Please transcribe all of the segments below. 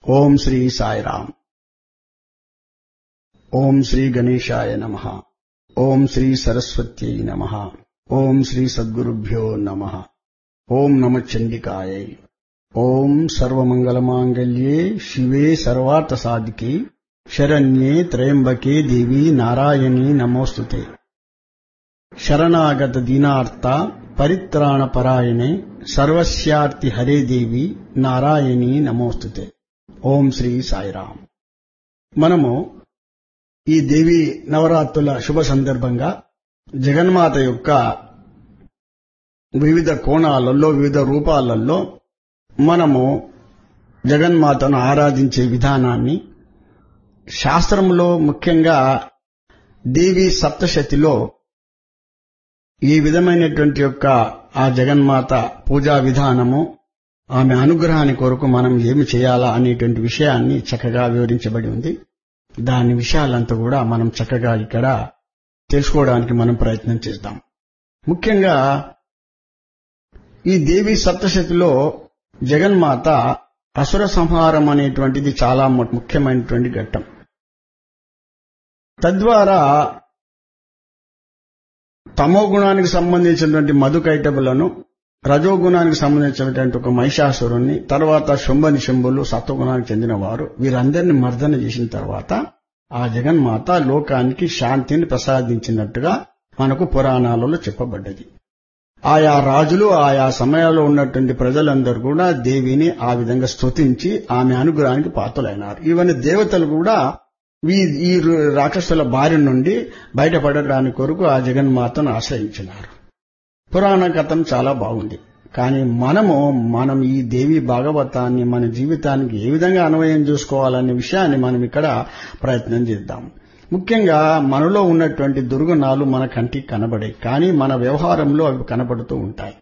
ఓం శ్రీ సాయిరామ్ ఓం శ్రీ గణేశాయ నమ ఓం శ్రీ సరస్వత్యై నమ ఓం శ్రీ సద్గురుభ్యో నమ ఓం నమ చండికాయ ఓం సర్వమంగళమాంగళ్యే శివే సర్వార్థ సాధికే శరణ్యే త్రయంబకే దేవి నారాయణీ నమోస్తుతే శరణాగత దీనార్త పరిత్రాణ పరాయణే సర్వస్యార్తి హరే దేవి నారాయణీ నమోస్తుతే ఓం శ్రీ సాయిరామ్ మనము ఈ దేవి నవరాత్రుల శుభ సందర్భంగా జగన్మాత యొక్క వివిధ కోణాలలో వివిధ రూపాలలో మనము జగన్మాతను ఆరాధించే విధానాన్ని శాస్త్రంలో ముఖ్యంగా దేవి సప్తశతిలో ఈ విధమైనటువంటి యొక్క ఆ జగన్మాత పూజా విధానము ఆమె అనుగ్రహాన్ని కొరకు మనం ఏమి చేయాలా అనేటువంటి విషయాన్ని చక్కగా వివరించబడి ఉంది దాని విషయాలంతా కూడా మనం చక్కగా ఇక్కడ తెలుసుకోవడానికి మనం ప్రయత్నం చేద్దాం ముఖ్యంగా ఈ దేవి సప్తశతిలో జగన్మాత అసుర సంహారం అనేటువంటిది చాలా ముఖ్యమైనటువంటి ఘట్టం తద్వారా తమో గుణానికి సంబంధించినటువంటి మధుకైటబులను రజోగుణానికి సంబంధించినటువంటి ఒక మహిషాసురుణ్ణి తర్వాత శుంభని శంభులు సత్వగుణానికి చెందిన వారు వీరందరినీ మర్దన చేసిన తర్వాత ఆ జగన్మాత లోకానికి శాంతిని ప్రసాదించినట్టుగా మనకు పురాణాలలో చెప్పబడ్డది ఆయా రాజులు ఆయా సమయాల్లో ఉన్నటువంటి ప్రజలందరూ కూడా దేవిని ఆ విధంగా స్తుతించి ఆమె అనుగ్రహానికి పాత్రలైనారు ఈవెన్ దేవతలు కూడా ఈ ఈ రాక్షసుల బారి నుండి బయటపడడానికి కొరకు ఆ జగన్మాతను ఆశ్రయించినారు పురాణ కథం చాలా బాగుంది కానీ మనము మనం ఈ దేవి భాగవతాన్ని మన జీవితానికి ఏ విధంగా అన్వయం చేసుకోవాలనే విషయాన్ని మనం ఇక్కడ ప్రయత్నం చేద్దాం ముఖ్యంగా మనలో ఉన్నటువంటి దుర్గుణాలు మన కంటికి కనబడే కానీ మన వ్యవహారంలో అవి కనబడుతూ ఉంటాయి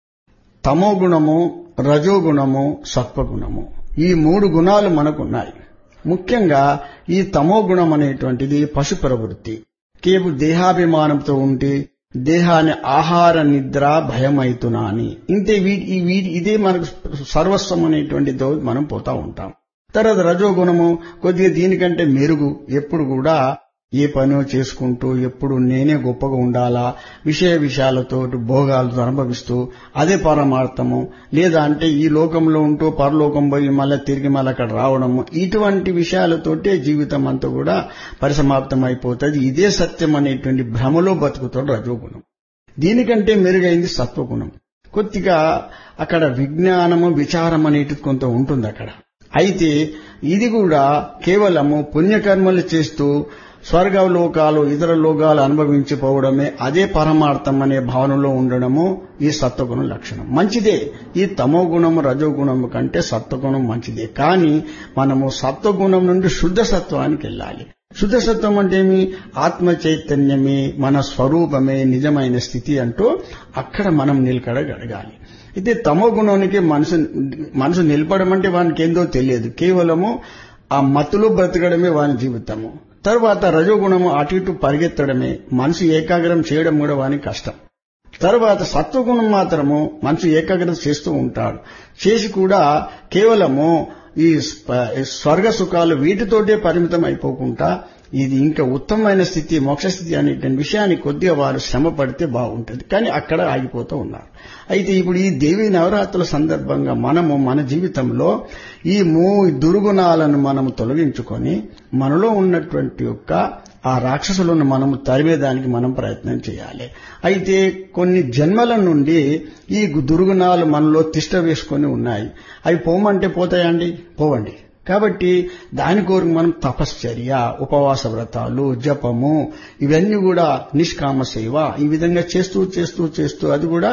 తమో గుణము రజోగుణము సత్వగుణము ఈ మూడు గుణాలు మనకున్నాయి ముఖ్యంగా ఈ తమో గుణం అనేటువంటిది పశు ప్రవృత్తి కేవలం దేహాభిమానంతో ఉంటే దేహాన్ని ఆహార నిద్ర భయమైతున్నా అని ఇంతే వీటి వీటి ఇదే మనకు సర్వస్వం అనేటువంటిదో మనం పోతా ఉంటాం తర్వాత రజోగుణము కొద్దిగా దీనికంటే మెరుగు ఎప్పుడు కూడా ఏ పనో చేసుకుంటూ ఎప్పుడు నేనే గొప్పగా ఉండాలా విషయ విషయాలతో భోగాలతో అనుభవిస్తూ అదే పరమార్థము లేదా అంటే ఈ లోకంలో ఉంటూ పరలోకం పోయి మళ్ళీ తిరిగి మళ్ళీ అక్కడ రావడము ఇటువంటి విషయాలతోటే జీవితం అంతా కూడా పరిసమాప్తం అయిపోతుంది ఇదే సత్యం అనేటువంటి భ్రమలో బతుకుతాడు రజోగుణం దీనికంటే మెరుగైంది సత్వగుణం కొద్దిగా అక్కడ విజ్ఞానము విచారం అనేటిది కొంత ఉంటుంది అక్కడ అయితే ఇది కూడా కేవలము పుణ్యకర్మలు చేస్తూ స్వర్గలోకాలు ఇతర లోకాలు అనుభవించిపోవడమే అదే పరమార్థం అనే భావనలో ఉండడము ఈ సత్వగుణం లక్షణం మంచిదే ఈ తమో గుణము రజోగుణము కంటే సత్వగుణం మంచిదే కానీ మనము సత్వగుణం నుండి శుద్ధ సత్వానికి వెళ్ళాలి శుద్ధ సత్వం అంటే ఏమి ఆత్మ చైతన్యమే మన స్వరూపమే నిజమైన స్థితి అంటూ అక్కడ మనం నిలకడగడగాలి అయితే తమో గుణానికి మనసు మనసు నిలపడం అంటే వానికి ఏందో తెలియదు కేవలము ఆ మత్తులో బ్రతకడమే వాని జీవితము తర్వాత రజోగుణము అటు ఇటు పరిగెత్తడమే మనసు ఏకాగ్రం చేయడం కూడా వానికి కష్టం తర్వాత సత్వగుణం మాత్రము మనసు ఏకాగ్రత చేస్తూ ఉంటాడు చేసి కూడా కేవలము ఈ స్వర్గ సుఖాలు వీటితోటే పరిమితం అయిపోకుండా ఇది ఇంకా ఉత్తమమైన స్థితి మోక్షస్థితి అనేటువంటి విషయాన్ని కొద్దిగా వారు శ్రమ పడితే బాగుంటుంది కానీ అక్కడ ఆగిపోతూ ఉన్నారు అయితే ఇప్పుడు ఈ దేవి నవరాత్రుల సందర్భంగా మనము మన జీవితంలో ఈ మూ దుర్గుణాలను మనము తొలగించుకొని మనలో ఉన్నటువంటి యొక్క ఆ రాక్షసులను మనము తరిమేదానికి మనం ప్రయత్నం చేయాలి అయితే కొన్ని జన్మల నుండి ఈ దుర్గుణాలు మనలో తిష్ట వేసుకొని ఉన్నాయి అవి పోమంటే పోతాయండి పోవండి కాబట్టి దాని కోరిక మనం తపశ్చర్య ఉపవాస వ్రతాలు జపము ఇవన్నీ కూడా నిష్కామ సేవ ఈ విధంగా చేస్తూ చేస్తూ చేస్తూ అది కూడా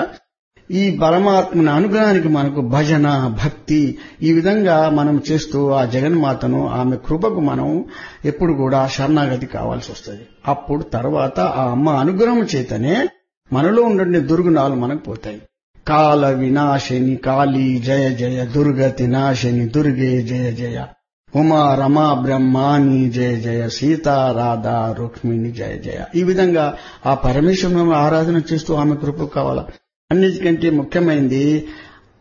ఈ పరమాత్మని అనుగ్రహానికి మనకు భజన భక్తి ఈ విధంగా మనం చేస్తూ ఆ జగన్మాతను ఆమె కృపకు మనం ఎప్పుడు కూడా శరణాగతి కావాల్సి వస్తుంది అప్పుడు తర్వాత ఆ అమ్మ అనుగ్రహం చేతనే మనలో ఉండే దుర్గుణాలు మనకు పోతాయి కాల వినాశని కాళీ జయ జయ దుర్గతి నాశని దుర్గే జయ జయ ఉమా రమా బ్రహ్మాని జయ జయ సీతా రాధా రుక్మిణి జయ జయ ఈ విధంగా ఆ పరమేశ్వరుని ఆరాధన చేస్తూ ఆమె కృప కావాలా అన్నిటికంటే ముఖ్యమైనది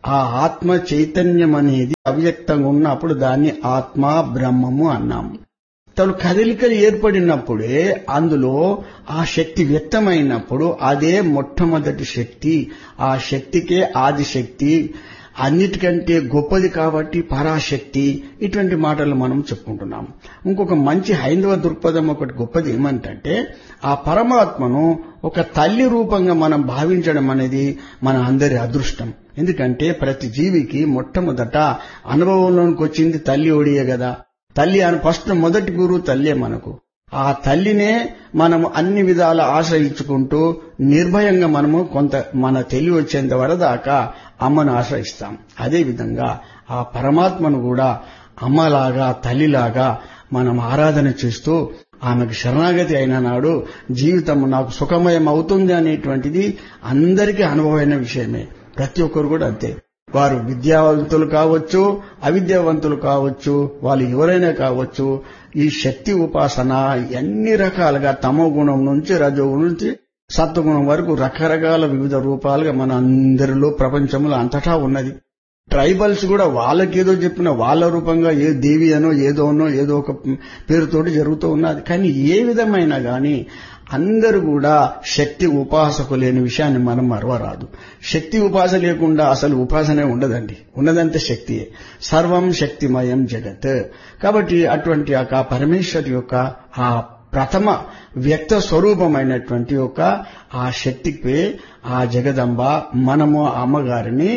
ఆ ఆత్మ చైతన్యం అనేది అవ్యక్తంగా ఉన్నప్పుడు దాన్ని ఆత్మ బ్రహ్మము అన్నాము తను కదలికలు ఏర్పడినప్పుడే అందులో ఆ శక్తి వ్యక్తమైనప్పుడు అదే మొట్టమొదటి శక్తి ఆ శక్తికే ఆది శక్తి అన్నిటికంటే గొప్పది కాబట్టి పరాశక్తి ఇటువంటి మాటలు మనం చెప్పుకుంటున్నాం ఇంకొక మంచి హైందవ దృక్పథం ఒకటి గొప్పది ఏమంటే ఆ పరమాత్మను ఒక తల్లి రూపంగా మనం భావించడం అనేది మన అందరి అదృష్టం ఎందుకంటే ప్రతి జీవికి మొట్టమొదట అనుభవంలోనికి వచ్చింది తల్లి ఒడియే కదా తల్లి అని ఫస్ట్ మొదటి గురువు తల్లే మనకు ఆ తల్లినే మనము అన్ని విధాల ఆశ్రయించుకుంటూ నిర్భయంగా మనము కొంత మన తెలివి వచ్చేంత వరదాకా అమ్మను ఆశ్రయిస్తాం అదేవిధంగా ఆ పరమాత్మను కూడా అమ్మలాగా తల్లిలాగా మనం ఆరాధన చేస్తూ ఆమెకు శరణాగతి అయిన నాడు జీవితం నాకు సుఖమయం అవుతుంది అనేటువంటిది అందరికీ అనుభవమైన విషయమే ప్రతి ఒక్కరు కూడా అంతే వారు విద్యావంతులు కావచ్చు అవిద్యావంతులు కావచ్చు వాళ్ళు ఎవరైనా కావచ్చు ఈ శక్తి ఉపాసన ఎన్ని రకాలుగా తమో గుణం నుంచి రజోగుణం నుంచి సత్వగుణం వరకు రకరకాల వివిధ రూపాలుగా మన అందరిలో ప్రపంచంలో అంతటా ఉన్నది ట్రైబల్స్ కూడా వాళ్ళకేదో చెప్పిన వాళ్ళ రూపంగా ఏ దేవి అనో ఏదోనో ఏదో ఒక పేరుతోటి జరుగుతూ ఉన్నది కానీ ఏ విధమైన గాని అందరూ కూడా శక్తి ఉపాసకు లేని విషయాన్ని మనం మరవరాదు శక్తి ఉపాస లేకుండా అసలు ఉపాసనే ఉండదండి ఉన్నదంటే శక్తియే సర్వం శక్తిమయం జగత్ కాబట్టి అటువంటి యొక్క పరమేశ్వరి యొక్క ఆ ప్రథమ వ్యక్త స్వరూపమైనటువంటి యొక్క ఆ శక్తికి ఆ జగదంబ మనము అమ్మగారిని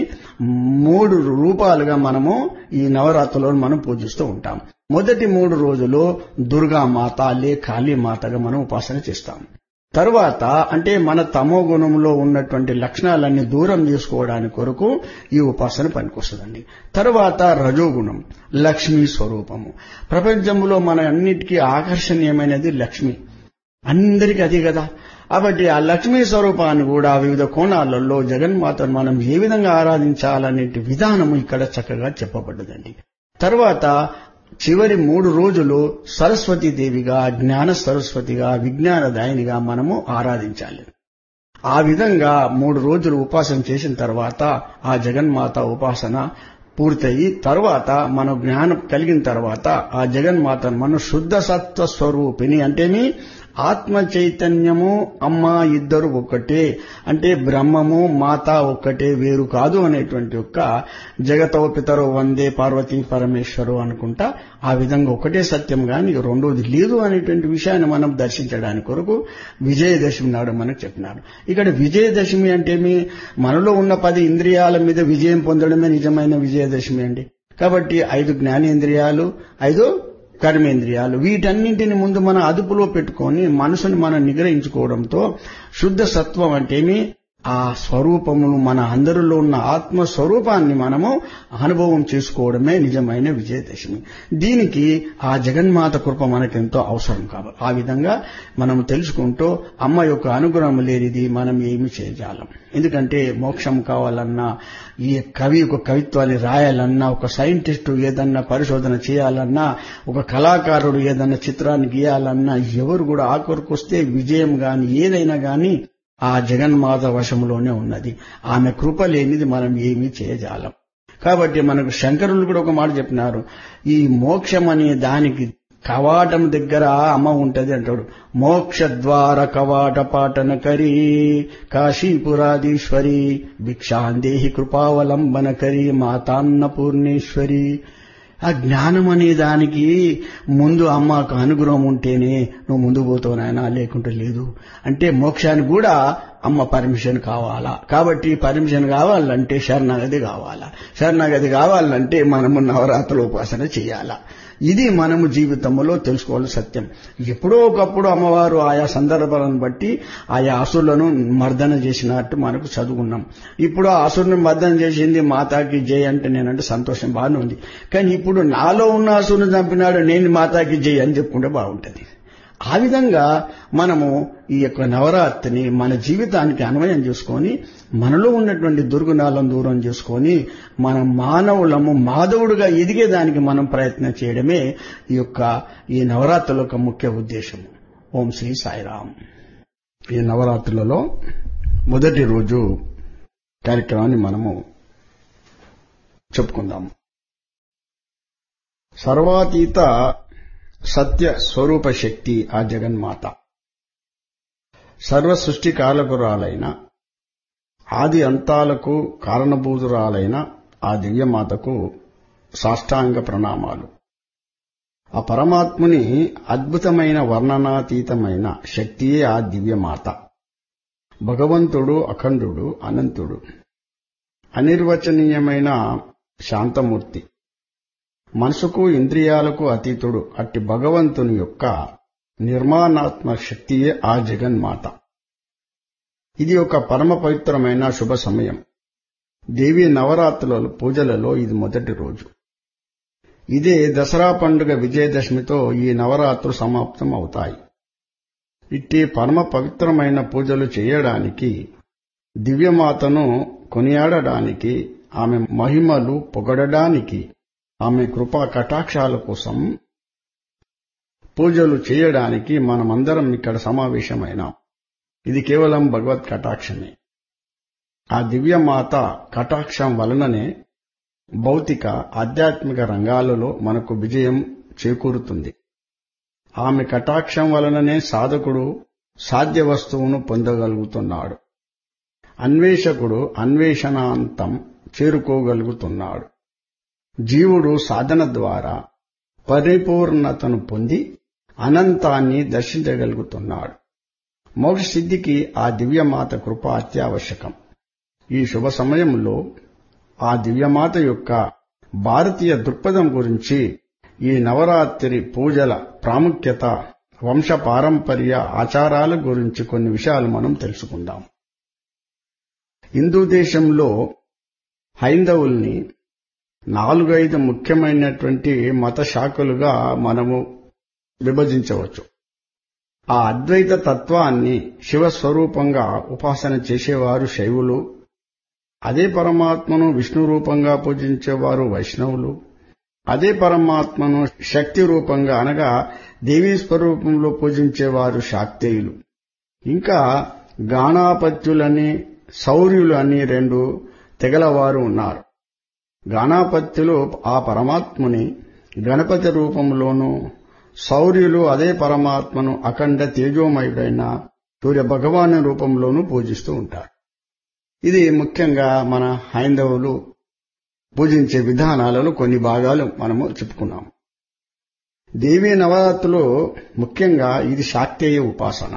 మూడు రూపాలుగా మనము ఈ నవరాత్రులో మనం పూజిస్తూ ఉంటాం మొదటి మూడు రోజులు దుర్గామాత లే కాళీమాతగా మనం ఉపాసన చేస్తాం తరువాత అంటే మన తమో గుణంలో ఉన్నటువంటి లక్షణాలన్నీ దూరం చేసుకోవడానికి కొరకు ఈ ఉపాసన పనికొస్తుందండి తరువాత రజోగుణం లక్ష్మీ స్వరూపము ప్రపంచంలో మన అన్నిటికీ ఆకర్షణీయమైనది లక్ష్మి అందరికీ అది కదా కాబట్టి ఆ లక్ష్మీ స్వరూపాన్ని కూడా వివిధ కోణాలలో జగన్మాతను మనం ఏ విధంగా ఆరాధించాలనే విధానము ఇక్కడ చక్కగా చెప్పబడ్డదండి తర్వాత చివరి మూడు రోజులు సరస్వతీదేవిగా జ్ఞాన సరస్వతిగా విజ్ఞానదాయినిగా మనము ఆరాధించాలి ఆ విధంగా మూడు రోజులు ఉపాసన చేసిన తర్వాత ఆ జగన్మాత ఉపాసన పూర్తయి తర్వాత మన జ్ఞానం కలిగిన తర్వాత ఆ జగన్మాతను మనం శుద్ధ సత్వ స్వరూపిణి అంటేమి ఆత్మ చైతన్యము అమ్మ ఇద్దరు ఒక్కటే అంటే బ్రహ్మము మాత ఒక్కటే వేరు కాదు అనేటువంటి యొక్క జగతో పితరో వందే పార్వతీ పరమేశ్వరు అనుకుంటా ఆ విధంగా ఒకటే సత్యం గాని రెండోది లేదు అనేటువంటి విషయాన్ని మనం దర్శించడానికి కొరకు విజయదశమి నాడు మనకు చెప్పినారు ఇక్కడ విజయదశమి అంటేమి మనలో ఉన్న పది ఇంద్రియాల మీద విజయం పొందడమే నిజమైన విజయదశమి అండి కాబట్టి ఐదు జ్ఞానేంద్రియాలు ఐదు కర్మేంద్రియాలు వీటన్నింటిని ముందు మన అదుపులో పెట్టుకొని మనసుని మనం నిగ్రహించుకోవడంతో శుద్ధ సత్వం అంటేమి ఆ స్వరూపమును మన అందరిలో ఉన్న ఆత్మ స్వరూపాన్ని మనము అనుభవం చేసుకోవడమే నిజమైన విజయదశమి దీనికి ఆ జగన్మాత కృప మనకెంతో అవసరం కాబట్టి ఆ విధంగా మనం తెలుసుకుంటూ అమ్మ యొక్క అనుగ్రహం లేనిది మనం ఏమి చేయజాలం ఎందుకంటే మోక్షం కావాలన్నా ఈ కవి ఒక కవిత్వాన్ని రాయాలన్నా ఒక సైంటిస్టు ఏదన్నా పరిశోధన చేయాలన్నా ఒక కళాకారుడు ఏదన్నా చిత్రాన్ని గీయాలన్నా ఎవరు కూడా ఆ కొరకు వస్తే విజయం గాని ఏదైనా గాని ఆ జగన్మాత వశంలోనే ఉన్నది ఆమె కృప లేనిది మనం ఏమీ చేయజాలం కాబట్టి మనకు శంకరులు కూడా ఒక మాట చెప్పినారు ఈ మోక్షం అనే దానికి కవాటం దగ్గర అమ్మ ఉంటది అంటాడు మోక్ష ద్వార కవాట పాటన కరీ కాశీపురాధీశ్వరి భిక్షాందేహి కృపావలంబన కరీ మాతాన్నపూర్ణేశ్వరి ఆ జ్ఞానం అనే దానికి ముందు అమ్మకు అనుగ్రహం ఉంటేనే నువ్వు ముందు పోతావు నాయనా లేకుంటే లేదు అంటే మోక్షానికి కూడా అమ్మ పర్మిషన్ కావాలా కాబట్టి పర్మిషన్ కావాలంటే శరణాగతి కావాలా శరణాగతి కావాలంటే మనము నవరాత్రుల ఉపాసన చేయాలా ఇది మనము జీవితంలో తెలుసుకోవాలి సత్యం ఎప్పుడో ఒకప్పుడు అమ్మవారు ఆయా సందర్భాలను బట్టి ఆయా అసురులను మర్దన చేసినట్టు మనకు చదువుకున్నాం ఇప్పుడు ఆ అసురుని మర్దన చేసింది మాతాకి జై అంటే నేనంటే సంతోషం బాగానే ఉంది కానీ ఇప్పుడు నాలో ఉన్న అసురుని చంపినాడు నేను మాతాకి జై అని చెప్పుకుంటే బాగుంటుంది ఆ విధంగా మనము ఈ యొక్క నవరాత్రిని మన జీవితానికి అన్వయం చేసుకొని మనలో ఉన్నటువంటి దుర్గుణాలను దూరం చేసుకొని మన మానవులము మాధవుడుగా ఎదిగేదానికి మనం ప్రయత్నం చేయడమే ఈ యొక్క ఈ నవరాత్రుల యొక్క ముఖ్య ఉద్దేశం ఓం శ్రీ సాయిరాం ఈ నవరాత్రులలో మొదటి రోజు కార్యక్రమాన్ని మనము చెప్పుకుందాం సర్వాతీత సత్య స్వరూప శక్తి ఆ జగన్మాత సర్వ సృష్టి కాలకురాలైన ఆది అంతాలకు కారణభూతురాలైన ఆ దివ్యమాతకు సాష్టాంగ ప్రణామాలు ఆ పరమాత్ముని అద్భుతమైన వర్ణనాతీతమైన శక్తియే ఆ దివ్యమాత భగవంతుడు అఖండుడు అనంతుడు అనిర్వచనీయమైన శాంతమూర్తి మనసుకు ఇంద్రియాలకు అతీతుడు అట్టి భగవంతుని యొక్క నిర్మాణాత్మక శక్తియే ఆ జగన్మాత ఇది ఒక పరమ పవిత్రమైన శుభ సమయం దేవీ నవరాత్రుల పూజలలో ఇది మొదటి రోజు ఇదే దసరా పండుగ విజయదశమితో ఈ నవరాత్రులు సమాప్తం అవుతాయి ఇట్టి పరమ పవిత్రమైన పూజలు చేయడానికి దివ్యమాతను కొనియాడడానికి ఆమె మహిమలు పొగడడానికి ఆమె కృపా కటాక్షాల కోసం పూజలు చేయడానికి మనమందరం ఇక్కడ సమావేశమైనాం ఇది కేవలం భగవత్ కటాక్షమే ఆ దివ్యమాత కటాక్షం వలననే భౌతిక ఆధ్యాత్మిక రంగాలలో మనకు విజయం చేకూరుతుంది ఆమె కటాక్షం వలననే సాధకుడు సాధ్య వస్తువును పొందగలుగుతున్నాడు అన్వేషకుడు అన్వేషణాంతం చేరుకోగలుగుతున్నాడు జీవుడు సాధన ద్వారా పరిపూర్ణతను పొంది అనంతాన్ని దర్శించగలుగుతున్నాడు మోక్షసిద్ధికి ఆ దివ్యమాత కృప అత్యావశ్యకం ఈ శుభ సమయంలో ఆ దివ్యమాత యొక్క భారతీయ దృక్పథం గురించి ఈ నవరాత్రి పూజల ప్రాముఖ్యత వంశ పారంపర్య ఆచారాల గురించి కొన్ని విషయాలు మనం తెలుసుకుందాం హిందూ దేశంలో హైందవుల్ని నాలుగైదు ముఖ్యమైనటువంటి మత శాఖలుగా మనము విభజించవచ్చు ఆ అద్వైత తత్వాన్ని శివస్వరూపంగా ఉపాసన చేసేవారు శైవులు అదే పరమాత్మను విష్ణు రూపంగా పూజించేవారు వైష్ణవులు అదే పరమాత్మను శక్తి రూపంగా అనగా దేవీ స్వరూపంలో పూజించేవారు శాక్తేయులు ఇంకా గాణాపత్యులని శౌర్యులు అని రెండు తెగలవారు ఉన్నారు గాణాపత్యులు ఆ పరమాత్ముని గణపతి రూపంలోనూ శౌర్యులు అదే పరమాత్మను అఖండ తేజోమయుడైన సూర్య భగవాను రూపంలోనూ పూజిస్తూ ఉంటారు ఇది ముఖ్యంగా మన హైందవులు పూజించే విధానాలలో కొన్ని భాగాలు మనము చెప్పుకున్నాం దేవీ నవరాత్రులు ముఖ్యంగా ఇది శాక్తేయ ఉపాసన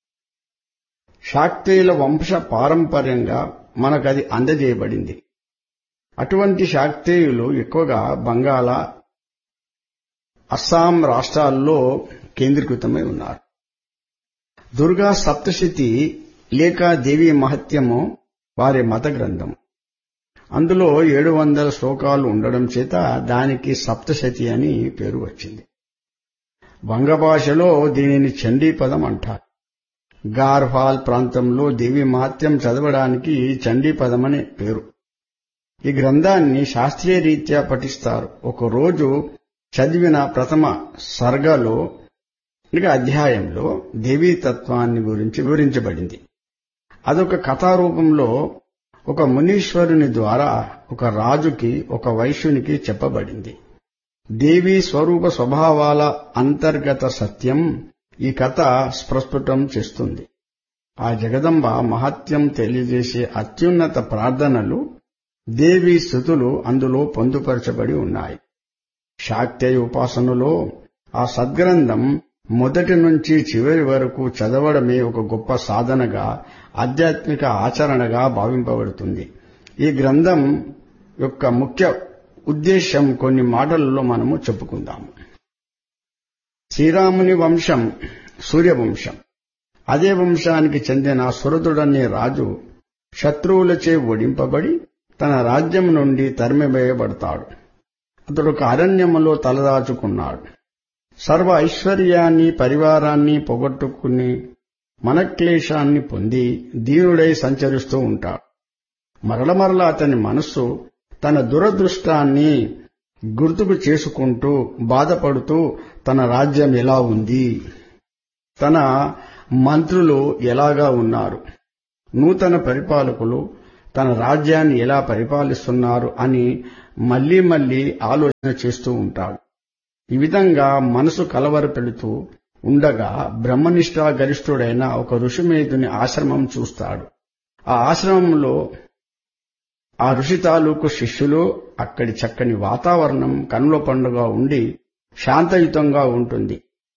శాక్తేయుల వంశ పారంపర్యంగా మనకది అందజేయబడింది అటువంటి శాక్తేయులు ఎక్కువగా బంగాళ అస్సాం రాష్ట్రాల్లో కేంద్రీకృతమై ఉన్నారు దుర్గా సప్తశతి లేక దేవీ మహత్యము వారి మత గ్రంథం అందులో ఏడు వందల శ్లోకాలు ఉండడం చేత దానికి సప్తశతి అని పేరు వచ్చింది వంగ భాషలో దీనిని చండీపదం అంటారు గార్వాల్ ప్రాంతంలో దేవి మహత్యం చదవడానికి చండీపదం అనే పేరు ఈ గ్రంథాన్ని శాస్త్రీయ రీత్యా పఠిస్తారు ఒకరోజు చదివిన ప్రథమ సర్గలో ఇంకా అధ్యాయంలో దేవీ తత్వాన్ని గురించి వివరించబడింది అదొక కథారూపంలో ఒక మునీశ్వరుని ద్వారా ఒక రాజుకి ఒక వైశ్యునికి చెప్పబడింది దేవీ స్వరూప స్వభావాల అంతర్గత సత్యం ఈ కథ స్పృస్ఫుటం చేస్తుంది ఆ జగదంబ మహత్యం తెలియజేసే అత్యున్నత ప్రార్థనలు దేవీ స్థుతులు అందులో పొందుపరచబడి ఉన్నాయి శాక్తేయ ఉపాసనలో ఆ సద్గ్రంథం మొదటి నుంచి చివరి వరకు చదవడమే ఒక గొప్ప సాధనగా ఆధ్యాత్మిక ఆచరణగా భావింపబడుతుంది ఈ గ్రంథం యొక్క ముఖ్య ఉద్దేశం కొన్ని మాటలలో మనము చెప్పుకుందాము శ్రీరాముని వంశం సూర్యవంశం అదే వంశానికి చెందిన సురదుడనే రాజు శత్రువులచే ఓడింపబడి తన రాజ్యం నుండి తరిమివేయబడతాడు అతడు ఒక అరణ్యములో తలదాచుకున్నాడు సర్వ ఐశ్వర్యాన్ని పరివారాన్ని పొగొట్టుకుని మనక్లేశాన్ని పొంది దీనుడై సంచరిస్తూ ఉంటాడు మరల మరల అతని మనస్సు తన దురదృష్టాన్ని గుర్తుకు చేసుకుంటూ బాధపడుతూ తన రాజ్యం ఎలా ఉంది తన మంత్రులు ఎలాగా ఉన్నారు నూతన పరిపాలకులు తన రాజ్యాన్ని ఎలా పరిపాలిస్తున్నారు అని మళ్లీ మళ్లీ ఆలోచన చేస్తూ ఉంటాడు ఈ విధంగా మనసు కలవర పెడుతూ ఉండగా బ్రహ్మనిష్ఠా గరిష్ఠుడైన ఒక ఋషిమేధుని ఆశ్రమం చూస్తాడు ఆ ఆశ్రమంలో ఆ ఋషి తాలూకు శిష్యులు అక్కడి చక్కని వాతావరణం కనుల పండుగ ఉండి శాంతయుతంగా ఉంటుంది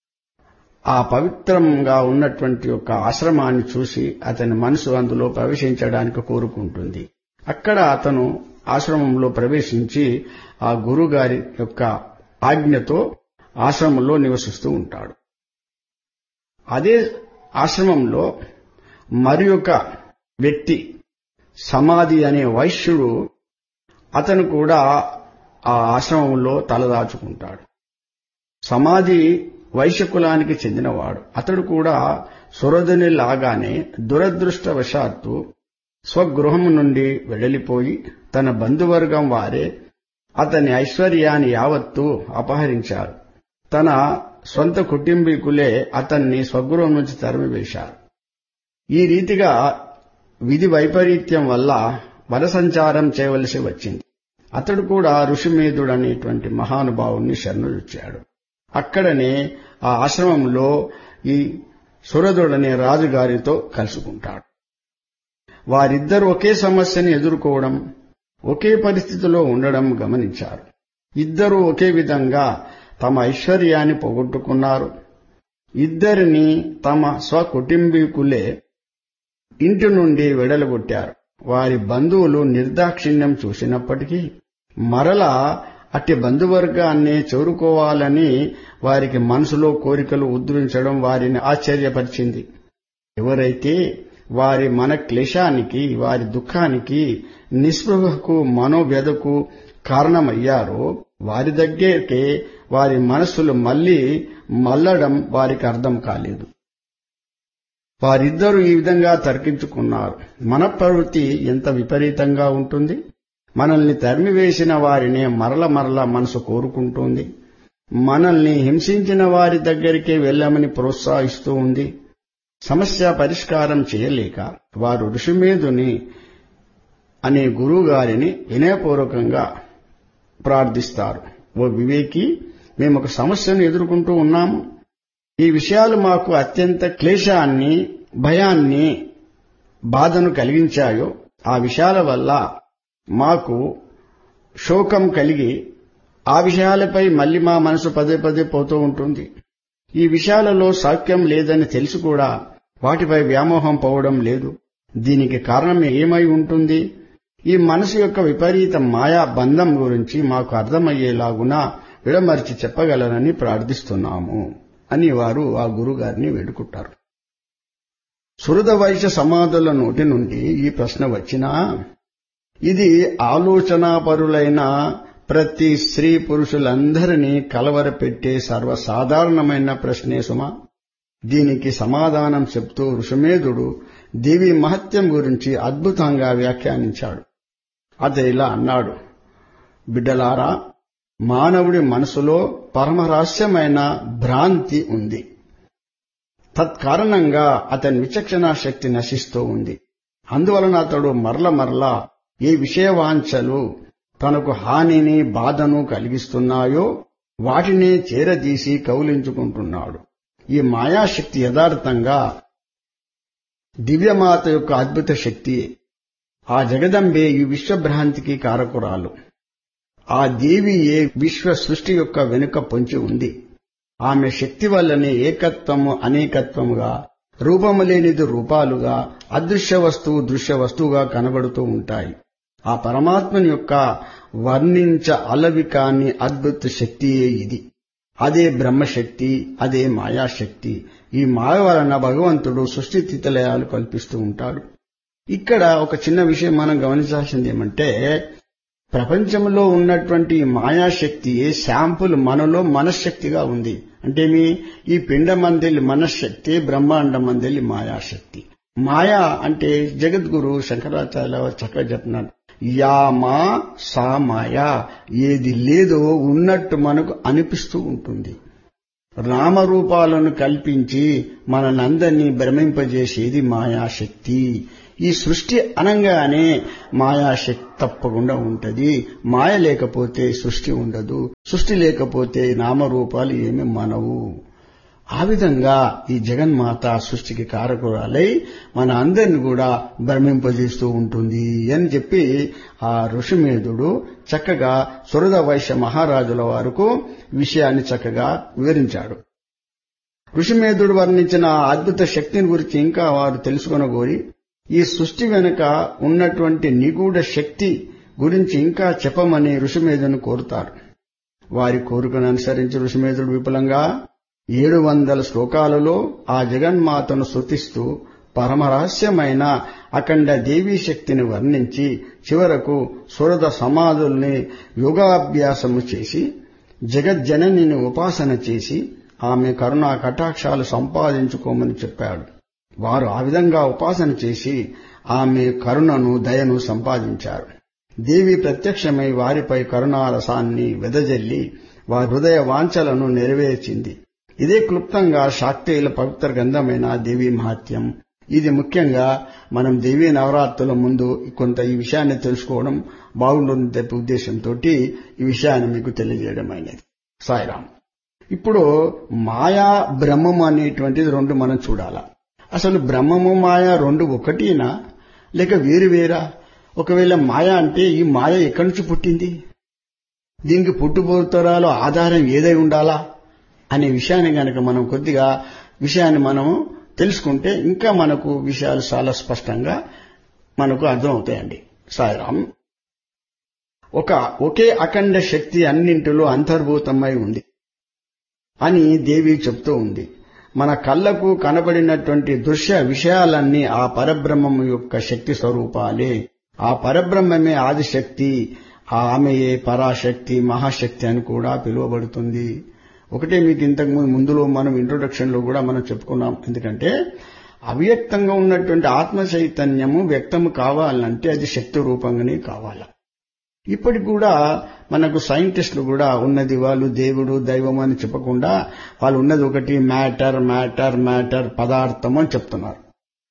ఆ పవిత్రంగా ఉన్నటువంటి ఒక ఆశ్రమాన్ని చూసి అతని మనసు అందులో ప్రవేశించడానికి కోరుకుంటుంది అక్కడ అతను ఆశ్రమంలో ప్రవేశించి ఆ గురుగారి యొక్క ఆజ్ఞతో ఆశ్రమంలో నివసిస్తూ ఉంటాడు అదే ఆశ్రమంలో మరి ఒక వ్యక్తి సమాధి అనే వైశ్యుడు అతను కూడా ఆ ఆశ్రమంలో తలదాచుకుంటాడు సమాధి వైశ్యకులానికి చెందినవాడు అతడు కూడా సురధుని లాగానే దురదృష్టవశాత్తు స్వగృహం నుండి వెడలిపోయి తన బంధువర్గం వారే అతని ఐశ్వర్యాన్ని యావత్తు అపహరించారు తన సొంత కుటుంబీకులే అతన్ని స్వగృహం నుంచి తరిమివేశారు ఈ రీతిగా విధి వైపరీత్యం వల్ల వనసంచారం చేయవలసి వచ్చింది అతడు కూడా ఋషిమేధుడు అనేటువంటి మహానుభావుణ్ణి శరణుచ్చాడు అక్కడనే ఆ ఆశ్రమంలో ఈ సురదుడనే రాజుగారితో కలుసుకుంటాడు వారిద్దరు ఒకే సమస్యని ఎదుర్కోవడం ఒకే పరిస్థితిలో ఉండడం గమనించారు ఇద్దరూ ఒకే విధంగా తమ ఐశ్వర్యాన్ని పోగొట్టుకున్నారు ఇద్దరిని తమ స్వకుటుంబీకులే ఇంటి నుండి వెడలగొట్టారు వారి బంధువులు నిర్దాక్షిణ్యం చూసినప్పటికీ మరలా అట్టి బంధువర్గాన్ని చేరుకోవాలని వారికి మనసులో కోరికలు ఉద్రించడం వారిని ఆశ్చర్యపరిచింది ఎవరైతే వారి మన క్లేశానికి వారి దుఃఖానికి నిస్పృహకు మనోవ్యధకు కారణమయ్యారో వారి దగ్గరికే వారి మనస్సులు మళ్లీ మల్లడం వారికి అర్థం కాలేదు వారిద్దరూ ఈ విధంగా తర్కించుకున్నారు మన ప్రవృత్తి ఎంత విపరీతంగా ఉంటుంది మనల్ని తరిమివేసిన వారినే మరల మరల మనసు కోరుకుంటుంది మనల్ని హింసించిన వారి దగ్గరికే వెళ్ళమని ప్రోత్సహిస్తూ ఉంది సమస్య పరిష్కారం చేయలేక వారు ఋషిమేధుని అనే గురువుగారిని వినయపూర్వకంగా ప్రార్థిస్తారు ఓ వివేకి మేము ఒక సమస్యను ఎదుర్కొంటూ ఉన్నాము ఈ విషయాలు మాకు అత్యంత క్లేశాన్ని భయాన్ని బాధను కలిగించాయో ఆ విషయాల వల్ల మాకు శోకం కలిగి ఆ విషయాలపై మళ్లీ మా మనసు పదే పదే పోతూ ఉంటుంది ఈ విషయాలలో సౌఖ్యం లేదని తెలిసి కూడా వాటిపై వ్యామోహం పోవడం లేదు దీనికి కారణం ఏమై ఉంటుంది ఈ మనసు యొక్క విపరీత మాయా బంధం గురించి మాకు అర్థమయ్యేలాగున విడమర్చి చెప్పగలరని ప్రార్థిస్తున్నాము అని వారు ఆ గురుగారిని వేడుకుంటారు సురద వైశ్య సమాధుల నోటి నుండి ఈ ప్రశ్న వచ్చినా ఇది ఆలోచనాపరులైన ప్రతి స్త్రీ పురుషులందరినీ కలవరపెట్టే సర్వసాధారణమైన ప్రశ్నే సుమా దీనికి సమాధానం చెప్తూ ఋషమేధుడు దేవి మహత్యం గురించి అద్భుతంగా వ్యాఖ్యానించాడు అతడు ఇలా అన్నాడు బిడ్డలారా మానవుడి మనసులో పరమరహస్యమైన భ్రాంతి ఉంది తత్కారణంగా అతని విచక్షణా శక్తి నశిస్తూ ఉంది అందువలన అతడు మరల మరల ఏ విషయవాంఛలు తనకు హానిని బాధను కలిగిస్తున్నాయో వాటిని చేరదీసి కౌలించుకుంటున్నాడు ఈ మాయాశక్తి యథార్థంగా దివ్యమాత యొక్క అద్భుత శక్తి ఆ జగదంబే ఈ విశ్వభ్రాంతికి కారకురాలు ఆ దేవియే విశ్వ సృష్టి యొక్క వెనుక పొంచి ఉంది ఆమె శక్తి వల్లనే ఏకత్వము అనేకత్వముగా రూపము లేనిది రూపాలుగా అదృశ్య వస్తువు దృశ్య వస్తువుగా కనబడుతూ ఉంటాయి ఆ పరమాత్మని యొక్క వర్ణించ అలవి కాని అద్భుత శక్తియే ఇది అదే బ్రహ్మశక్తి అదే మాయాశక్తి ఈ మాయ వలన భగవంతుడు సృష్టి తితలయాలు కల్పిస్తూ ఉంటాడు ఇక్కడ ఒక చిన్న విషయం మనం గమనించాల్సింది ఏమంటే ప్రపంచంలో ఉన్నటువంటి మాయాశక్తి శాంపుల్ మనలో మనశ్శక్తిగా ఉంది అంటే మీ ఈ పిండమందెలి మనశ్శక్తి బ్రహ్మాండమందెలి మాయాశక్తి మాయా అంటే జగద్గురు శంకరాచార్య చక్కగా చెప్తున్నాడు యా మా సా మాయా ఏది లేదో ఉన్నట్టు మనకు అనిపిస్తూ ఉంటుంది నామరూపాలను కల్పించి మనందరినీ భ్రమింపజేసేది మాయాశక్తి ఈ సృష్టి అనంగానే మాయాశక్తి తప్పకుండా ఉంటది మాయ లేకపోతే సృష్టి ఉండదు సృష్టి లేకపోతే నామరూపాలు ఏమి మనవు ఆ విధంగా ఈ జగన్మాత సృష్టికి కారకురాలై మన అందరిని కూడా భ్రమింపజేస్తూ ఉంటుంది అని చెప్పి ఆ ఋషిమేధుడు చక్కగా సురద వైశ్య మహారాజుల వారికి విషయాన్ని చక్కగా వివరించాడు ఋషిమేధుడు వర్ణించిన అద్భుత శక్తిని గురించి ఇంకా వారు తెలుసుకొనగోరి ఈ సృష్టి వెనుక ఉన్నటువంటి నిగూఢ శక్తి గురించి ఇంకా చెప్పమని ఋషిమేధుని కోరుతారు వారి కోరికను అనుసరించి ఋషిమేధుడు విపులంగా ఏడు వందల శ్లోకాలలో ఆ జగన్మాతను స్తుతిస్తూ పరమరహస్యమైన అఖండ దేవీ శక్తిని వర్ణించి చివరకు సురద సమాధుల్ని యోగాభ్యాసము చేసి జగజ్జననిని ఉపాసన చేసి ఆమె కరుణా కటాక్షాలు సంపాదించుకోమని చెప్పాడు వారు ఆ విధంగా ఉపాసన చేసి ఆమె కరుణను దయను సంపాదించారు దేవి ప్రత్యక్షమై వారిపై కరుణారసాన్ని వెదజల్లి వారి హృదయ వాంఛలను నెరవేర్చింది ఇదే క్లుప్తంగా శాక్తేయుల పవిత్ర గంధమైన దేవీ మహాత్యం ఇది ముఖ్యంగా మనం దేవీ నవరాత్రుల ముందు కొంత ఈ విషయాన్ని తెలుసుకోవడం బాగుంటుంది చెప్పే ఉద్దేశంతో ఈ విషయాన్ని మీకు తెలియజేయడం అయినది సాయిరాం ఇప్పుడు మాయా బ్రహ్మం అనేటువంటిది రెండు మనం చూడాలా అసలు బ్రహ్మము మాయ రెండు ఒకటినా లేక వేరు వేరా ఒకవేళ మాయ అంటే ఈ మాయ ఎక్కడి నుంచి పుట్టింది దీనికి పుట్టుబోతరాలు ఆధారం ఏదై ఉండాలా అనే విషయాన్ని గనక మనం కొద్దిగా విషయాన్ని మనం తెలుసుకుంటే ఇంకా మనకు విషయాలు చాలా స్పష్టంగా మనకు అర్థమవుతాయండి సాయిరాం ఒక ఒకే అఖండ శక్తి అన్నింటిలో అంతర్భూతమై ఉంది అని దేవి చెప్తూ ఉంది మన కళ్లకు కనబడినటువంటి దృశ్య విషయాలన్నీ ఆ పరబ్రహ్మం యొక్క శక్తి స్వరూపాలే ఆ పరబ్రహ్మమే ఆదిశక్తి ఆమెయే పరాశక్తి మహాశక్తి అని కూడా పిలువబడుతుంది ఒకటే మీకు ఇంతకు ముందులో మనం ఇంట్రొడక్షన్ లో కూడా మనం చెప్పుకున్నాం ఎందుకంటే అవ్యక్తంగా ఉన్నటువంటి ఆత్మ చైతన్యము వ్యక్తము కావాలంటే అది శక్తి రూపంగానే కావాలి ఇప్పటికి కూడా మనకు సైంటిస్టులు కూడా ఉన్నది వాళ్ళు దేవుడు దైవం అని చెప్పకుండా వాళ్ళు ఉన్నది ఒకటి మ్యాటర్ మ్యాటర్ మ్యాటర్ పదార్థము అని చెప్తున్నారు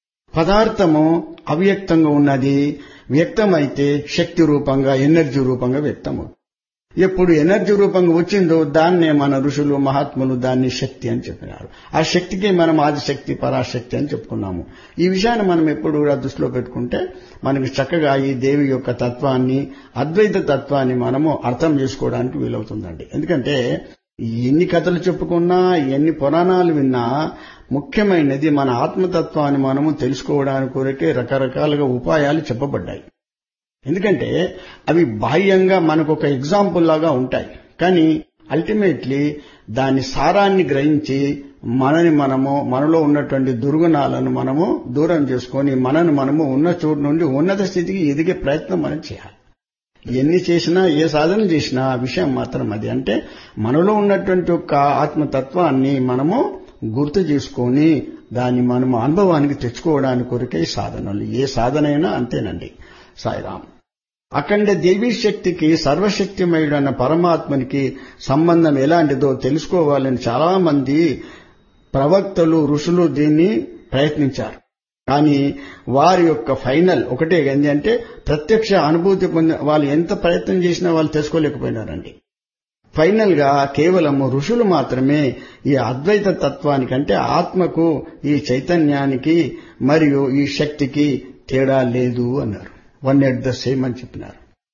పదార్థము అవ్యక్తంగా ఉన్నది వ్యక్తమైతే శక్తి రూపంగా ఎనర్జీ రూపంగా వ్యక్తము ఎప్పుడు ఎనర్జీ రూపంగా వచ్చిందో దాన్నే మన ఋషులు మహాత్ములు దాన్ని శక్తి అని చెప్పినారు ఆ శక్తికి మనం ఆదిశక్తి పరాశక్తి అని చెప్పుకున్నాము ఈ విషయాన్ని మనం ఎప్పుడు కూడా దృష్టిలో పెట్టుకుంటే మనకి చక్కగా ఈ దేవి యొక్క తత్వాన్ని అద్వైత తత్వాన్ని మనము అర్థం చేసుకోవడానికి వీలవుతుందండి ఎందుకంటే ఎన్ని కథలు చెప్పుకున్నా ఎన్ని పురాణాలు విన్నా ముఖ్యమైనది మన ఆత్మతత్వాన్ని మనము తెలుసుకోవడానికి కొరకే రకరకాలుగా ఉపాయాలు చెప్పబడ్డాయి ఎందుకంటే అవి బాహ్యంగా మనకు ఒక ఎగ్జాంపుల్ లాగా ఉంటాయి కానీ అల్టిమేట్లీ దాని సారాన్ని గ్రహించి మనని మనము మనలో ఉన్నటువంటి దుర్గుణాలను మనము దూరం చేసుకొని మనను మనము ఉన్న చోటు నుండి ఉన్నత స్థితికి ఎదిగే ప్రయత్నం మనం చేయాలి ఎన్ని చేసినా ఏ సాధన చేసినా ఆ విషయం మాత్రం అది అంటే మనలో ఉన్నటువంటి ఒక ఆత్మతత్వాన్ని మనము గుర్తు చేసుకొని దాన్ని మనము అనుభవానికి తెచ్చుకోవడానికి కొరకే సాధనలు ఏ సాధనైనా అంతేనండి సాయిరాం అఖండ దేవీ శక్తికి సర్వశక్తిమయుడన్న పరమాత్మనికి సంబంధం ఎలాంటిదో తెలుసుకోవాలని చాలా మంది ప్రవక్తలు ఋషులు దీన్ని ప్రయత్నించారు కానీ వారి యొక్క ఫైనల్ ఒకటే ఏంటి అంటే ప్రత్యక్ష అనుభూతి పొందిన వాళ్ళు ఎంత ప్రయత్నం చేసినా వాళ్ళు తెలుసుకోలేకపోయినారండి ఫైనల్ గా కేవలం ఋషులు మాత్రమే ఈ అద్వైత తత్వానికి అంటే ఆత్మకు ఈ చైతన్యానికి మరియు ఈ శక్తికి తేడా లేదు అన్నారు వన్ ఎట్ ద సేమ్ అని చెప్పినారు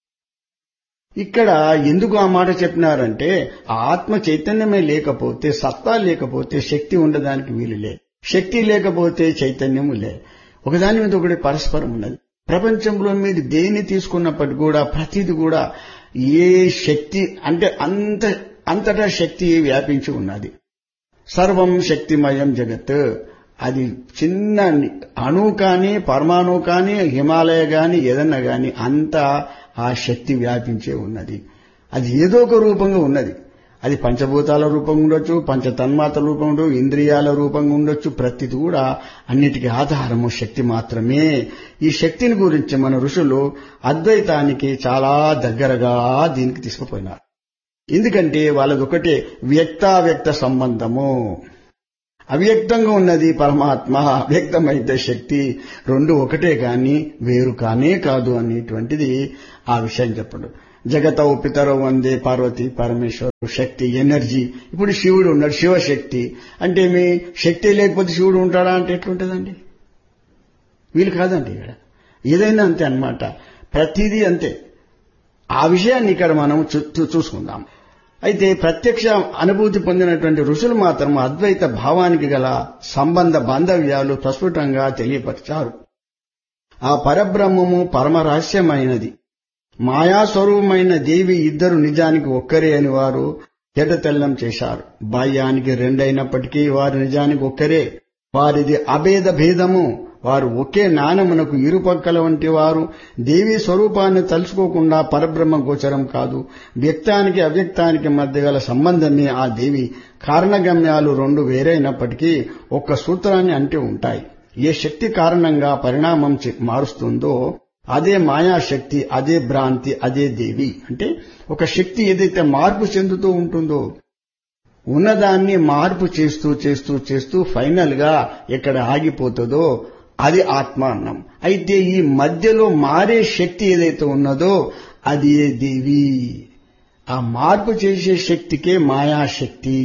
ఇక్కడ ఎందుకు ఆ మాట చెప్పినారంటే ఆ ఆత్మ చైతన్యమే లేకపోతే సత్తా లేకపోతే శక్తి ఉండడానికి వీలు లే శక్తి లేకపోతే చైతన్యము లే ఒకదాని మీద ఒకటి పరస్పరం ఉన్నది ప్రపంచంలో మీరు దేన్ని తీసుకున్నప్పటికీ కూడా ప్రతిది కూడా ఏ శక్తి అంటే అంత అంతటా శక్తి వ్యాపించి ఉన్నది సర్వం శక్తిమయం జగత్ అది చిన్న అణు కానీ పరమాణు కానీ హిమాలయ కానీ ఏదన్నా కానీ అంతా ఆ శక్తి వ్యాపించే ఉన్నది అది ఏదో ఒక రూపంగా ఉన్నది అది పంచభూతాల రూపంగా ఉండొచ్చు పంచ తన్మాత రూపంగా ఉండొచ్చు ఇంద్రియాల రూపంగా ఉండొచ్చు ప్రతిది కూడా అన్నిటికీ ఆధారము శక్తి మాత్రమే ఈ శక్తిని గురించి మన ఋషులు అద్వైతానికి చాలా దగ్గరగా దీనికి తీసుకుపోయినారు ఎందుకంటే వాళ్ళది ఒకటే వ్యక్తావ్యక్త సంబంధము అవ్యక్తంగా ఉన్నది పరమాత్మ అవ్యక్తమైతే శక్తి రెండు ఒకటే కాని వేరు కానే కాదు అనేటువంటిది ఆ విషయం చెప్పడు జగతవు పితరవు వందే పార్వతి పరమేశ్వరు శక్తి ఎనర్జీ ఇప్పుడు శివుడు ఉన్నాడు శివశక్తి అంటే మీ శక్తి లేకపోతే శివుడు ఉంటాడా అంటే ఎట్లుంటుందండి వీలు కాదండి ఇక్కడ ఏదైనా అంతే అన్నమాట ప్రతిదీ అంతే ఆ విషయాన్ని ఇక్కడ మనం చూసుకుందాం అయితే ప్రత్యక్ష అనుభూతి పొందినటువంటి ఋషులు మాత్రం అద్వైత భావానికి గల సంబంధ బాంధవ్యాలు ప్రస్ఫుటంగా తెలియపరిచారు ఆ పరబ్రహ్మము పరమరహస్యమైనది మాయాస్వరూపమైన దేవి ఇద్దరు నిజానికి ఒక్కరే అని వారు తెల్లం చేశారు బాహ్యానికి రెండైనప్పటికీ వారు నిజానికి ఒక్కరే వారిది అభేద భేదము వారు ఒకే నాణమునకు ఇరుపక్కల వంటి వారు దేవి స్వరూపాన్ని తలుచుకోకుండా పరబ్రహ్మ గోచరం కాదు వ్యక్తానికి అవ్యక్తానికి మధ్య గల సంబంధమే ఆ దేవి కారణగమ్యాలు రెండు వేరైనప్పటికీ ఒక్క సూత్రాన్ని అంటే ఉంటాయి ఏ శక్తి కారణంగా పరిణామం మారుస్తుందో అదే మాయాశక్తి అదే భ్రాంతి అదే దేవి అంటే ఒక శక్తి ఏదైతే మార్పు చెందుతూ ఉంటుందో ఉన్నదాన్ని మార్పు చేస్తూ చేస్తూ చేస్తూ ఫైనల్ గా ఎక్కడ ఆగిపోతుందో అది ఆత్మ అన్నాం అయితే ఈ మధ్యలో మారే శక్తి ఏదైతే ఉన్నదో అది ఏ దేవి ఆ మార్పు చేసే శక్తికే మాయాశక్తి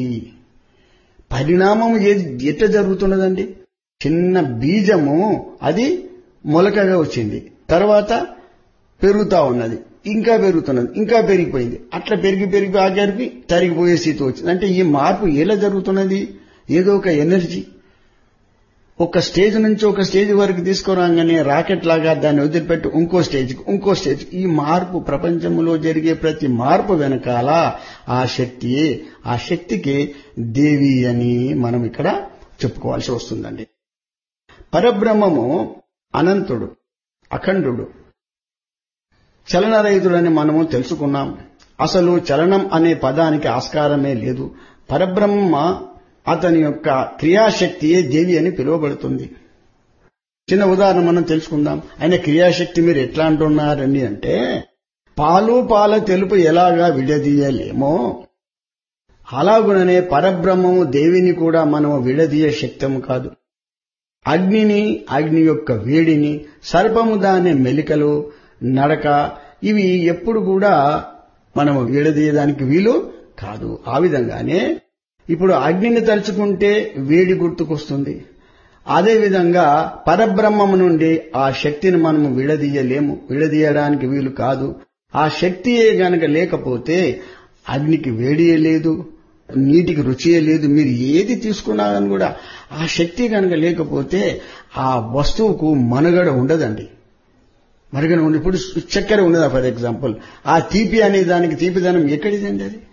పరిణామం ఏది ఎట్లా జరుగుతున్నదండి చిన్న బీజము అది మొలకగా వచ్చింది తర్వాత పెరుగుతా ఉన్నది ఇంకా పెరుగుతున్నది ఇంకా పెరిగిపోయింది అట్లా పెరిగి పెరిగి ఆఖరికి తరిగిపోయే స్థితి వచ్చింది అంటే ఈ మార్పు ఎలా జరుగుతున్నది ఏదో ఒక ఎనర్జీ ఒక స్టేజ్ నుంచి ఒక స్టేజ్ వరకు తీసుకురాగానే రాకెట్ లాగా దాన్ని వదిలిపెట్టి ఇంకో స్టేజ్కి ఇంకో స్టేజ్ ఈ మార్పు ప్రపంచంలో జరిగే ప్రతి మార్పు వెనకాల ఆ శక్తి ఆ శక్తికి దేవి అని మనం ఇక్కడ చెప్పుకోవాల్సి వస్తుందండి పరబ్రహ్మము అనంతుడు అఖండుడు చలనరహితుడని మనము తెలుసుకున్నాం అసలు చలనం అనే పదానికి ఆస్కారమే లేదు పరబ్రహ్మ అతని యొక్క క్రియాశక్తియే దేవి అని పిలువబడుతుంది చిన్న ఉదాహరణ మనం తెలుసుకుందాం ఆయన క్రియాశక్తి మీరు ఎట్లా అంటున్నారని అంటే పాలు పాల తెలుపు ఎలాగా విడదీయలేమో అలాగుననే పరబ్రహ్మము దేవిని కూడా మనము విడదీయ శక్తము కాదు అగ్నిని అగ్ని యొక్క వేడిని సర్పము దాని మెలికలు నడక ఇవి ఎప్పుడు కూడా మనము విడదీయడానికి వీలు కాదు ఆ విధంగానే ఇప్పుడు అగ్నిని తలుచుకుంటే వేడి గుర్తుకొస్తుంది అదేవిధంగా పరబ్రహ్మము నుండి ఆ శక్తిని మనము విడదీయలేము విడదీయడానికి వీలు కాదు ఆ శక్తియే గనక లేకపోతే అగ్నికి వేడియే లేదు నీటికి రుచియే లేదు మీరు ఏది తీసుకున్నారని కూడా ఆ శక్తి కనుక లేకపోతే ఆ వస్తువుకు మనుగడ ఉండదండి మరుగన ఉండి ఇప్పుడు చక్కెర ఉన్నదా ఫర్ ఎగ్జాంపుల్ ఆ తీపి అనే దానికి తీపిదనం ఎక్కడిదండి అది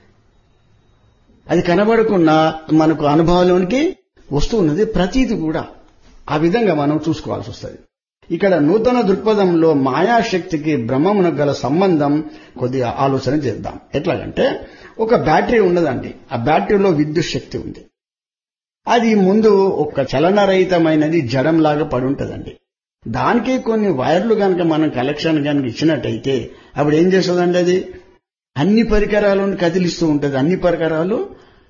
అది కనబడకున్నా మనకు అనుభవంలోనికి వస్తూ ఉన్నది ప్రతీది కూడా ఆ విధంగా మనం చూసుకోవాల్సి వస్తుంది ఇక్కడ నూతన దృక్పథంలో మాయాశక్తికి బ్రహ్మమునకు గల సంబంధం కొద్దిగా ఆలోచన చేద్దాం ఎట్లాగంటే ఒక బ్యాటరీ ఉన్నదండి ఆ బ్యాటరీలో విద్యుత్ శక్తి ఉంది అది ముందు ఒక చలనరహితమైనది జడంలాగా పడి ఉంటుందండి దానికి కొన్ని వైర్లు కనుక మనం కలెక్షన్ కనుక ఇచ్చినట్టయితే అప్పుడు ఏం చేస్తుందండి అది అన్ని పరికరాలను కదిలిస్తూ ఉంటుంది అన్ని పరికరాలు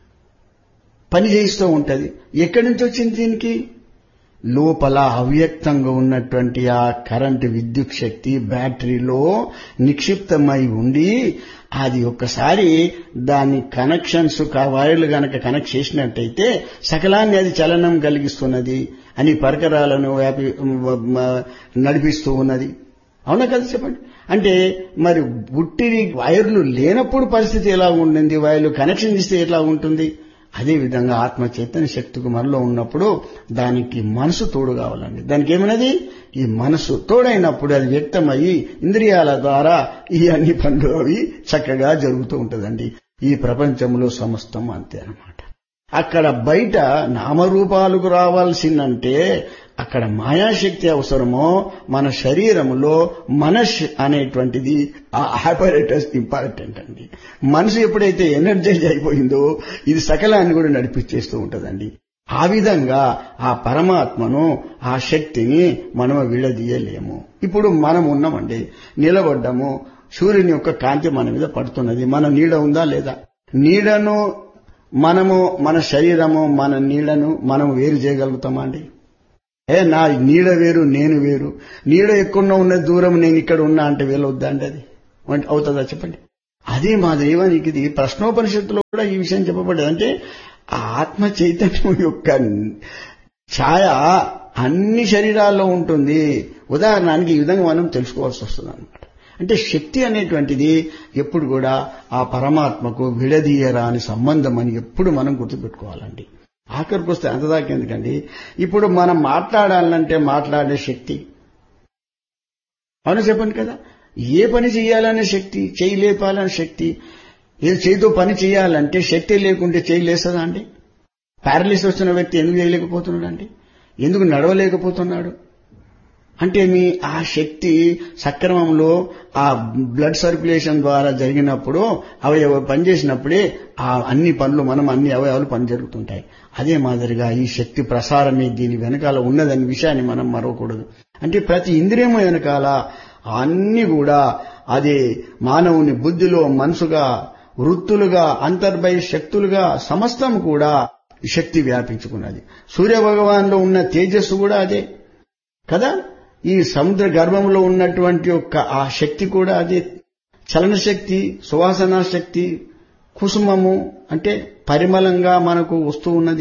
పని చేయిస్తూ ఉంటుంది ఎక్కడి నుంచి వచ్చింది దీనికి లోపల అవ్యక్తంగా ఉన్నటువంటి ఆ కరెంటు విద్యుత్ శక్తి బ్యాటరీలో నిక్షిప్తమై ఉండి అది ఒక్కసారి దాని కనెక్షన్స్ వైర్లు గనక కనెక్ట్ చేసినట్టయితే సకలాన్ని అది చలనం కలిగిస్తున్నది అని పరికరాలను వ్యాపి నడిపిస్తూ ఉన్నది అవునా కదా చెప్పండి అంటే మరి బుట్టిని వైర్లు లేనప్పుడు పరిస్థితి ఎలా ఉండింది వైర్లు కనెక్షన్ ఇస్తే ఎట్లా ఉంటుంది అదేవిధంగా ఆత్మ చైతన్య శక్తికి మనలో ఉన్నప్పుడు దానికి మనసు తోడు కావాలండి దానికి ఏమైనది ఈ మనసు తోడైనప్పుడు అది వ్యక్తమయ్యి ఇంద్రియాల ద్వారా ఈ అన్ని పనులు అవి చక్కగా జరుగుతూ ఉంటుందండి ఈ ప్రపంచంలో సమస్తం అంతే అనమాట అక్కడ బయట నామరూపాలకు రావాల్సిందంటే అక్కడ మాయాశక్తి అవసరమో మన శరీరంలో మనష్ అనేటువంటిది ఆ ఆపరేటర్స్ ఇంపార్టెంట్ అండి మనసు ఎప్పుడైతే ఎనర్జైజ్ అయిపోయిందో ఇది సకలాన్ని కూడా నడిపించేస్తూ ఉంటుందండి ఆ విధంగా ఆ పరమాత్మను ఆ శక్తిని మనం విడదీయలేము ఇప్పుడు మనం ఉన్నామండి నిలబడ్డము సూర్యుని యొక్క కాంతి మన మీద పడుతున్నది మన నీడ ఉందా లేదా నీడను మనము మన శరీరము మన నీళ్లను మనం వేరు చేయగలుగుతామా అండి ఏ నా నీడ వేరు నేను వేరు నీడ ఎక్కడో ఉన్న దూరం నేను ఇక్కడ ఉన్నా అంటే వీలవుద్దా అండి అది అవుతుందా చెప్పండి అదే మా దైవానికి ఇది ప్రశ్నోపనిషత్తులో కూడా ఈ విషయం చెప్పబడ్డది అంటే ఆత్మ చైతన్యం యొక్క ఛాయ అన్ని శరీరాల్లో ఉంటుంది ఉదాహరణకి ఈ విధంగా మనం తెలుసుకోవాల్సి వస్తుంది అనమాట అంటే శక్తి అనేటువంటిది ఎప్పుడు కూడా ఆ పరమాత్మకు విడదీయరాని సంబంధం అని ఎప్పుడు మనం గుర్తుపెట్టుకోవాలండి ఆఖరికి వస్తే అంతదాకా ఎందుకండి ఇప్పుడు మనం మాట్లాడాలంటే మాట్లాడే శక్తి అవును చెప్పండి కదా ఏ పని చేయాలనే శక్తి చేయి లేపాలనే శక్తి ఏ చేతితో పని చేయాలంటే శక్తి లేకుంటే చేయి లేస్తుందా అండి ప్యారలిస్ వచ్చిన వ్యక్తి ఎందుకు చేయలేకపోతున్నాడు అండి ఎందుకు నడవలేకపోతున్నాడు అంటే మీ ఆ శక్తి సక్రమంలో ఆ బ్లడ్ సర్క్యులేషన్ ద్వారా జరిగినప్పుడు అవయవ పనిచేసినప్పుడే ఆ అన్ని పనులు మనం అన్ని అవయవాలు పని జరుగుతుంటాయి అదే మాదిరిగా ఈ శక్తి ప్రసారమే దీని వెనకాల ఉన్నదనే విషయాన్ని మనం మరవకూడదు అంటే ప్రతి ఇంద్రియం వెనకాల అన్ని కూడా అది మానవుని బుద్ధిలో మనసుగా వృత్తులుగా అంతర్బయ శక్తులుగా సమస్తం కూడా శక్తి వ్యాపించుకున్నది సూర్య భగవాన్లో ఉన్న తేజస్సు కూడా అదే కదా ఈ సముద్ర గర్భంలో ఉన్నటువంటి యొక్క ఆ శక్తి కూడా అదే చలన శక్తి సువాసన శక్తి కుసుమము అంటే పరిమళంగా మనకు వస్తూ ఉన్నది